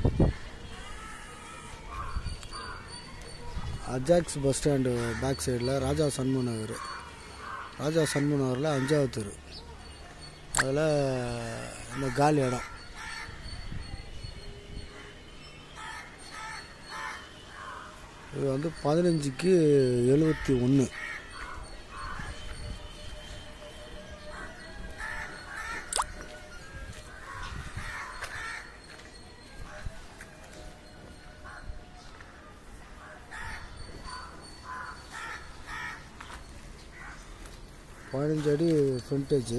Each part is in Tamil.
அஜாக்ஸ் பஸ் ஸ்டாண்டு பேக் சைடில் ராஜா சண்முக நகர் ராஜா சண்முக நகரில் அஞ்சாவது தெரு அதில் இந்த காலி இடம் இது வந்து பதினஞ்சுக்கு எழுபத்தி ஒன்று பதினஞ்சு அடி ஃப்ரண்டேஜ்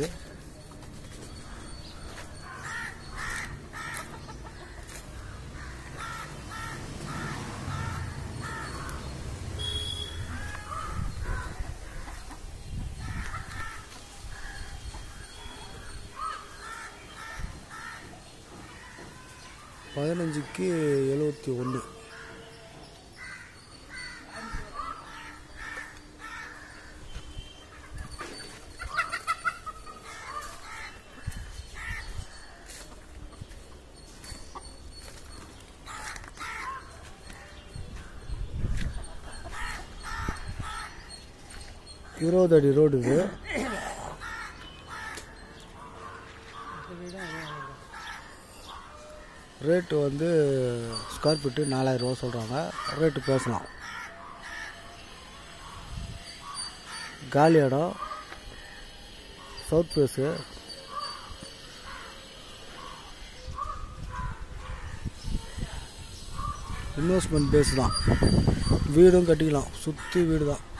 பதினஞ்சுக்கு எழுபத்தி ஒன்று இருபது அடி ரோடு இது ரேட்டு வந்து ஸ்கொயர் ஃபீட்டு நாலாயிரரூவா சொல்கிறாங்க ரேட்டு பேசலாம் காலி இடம் சவுத் ஃபேஸு இன்வெஸ்ட்மெண்ட் பேஸ் தான் வீடும் கட்டிக்கலாம் சுற்றி வீடு தான்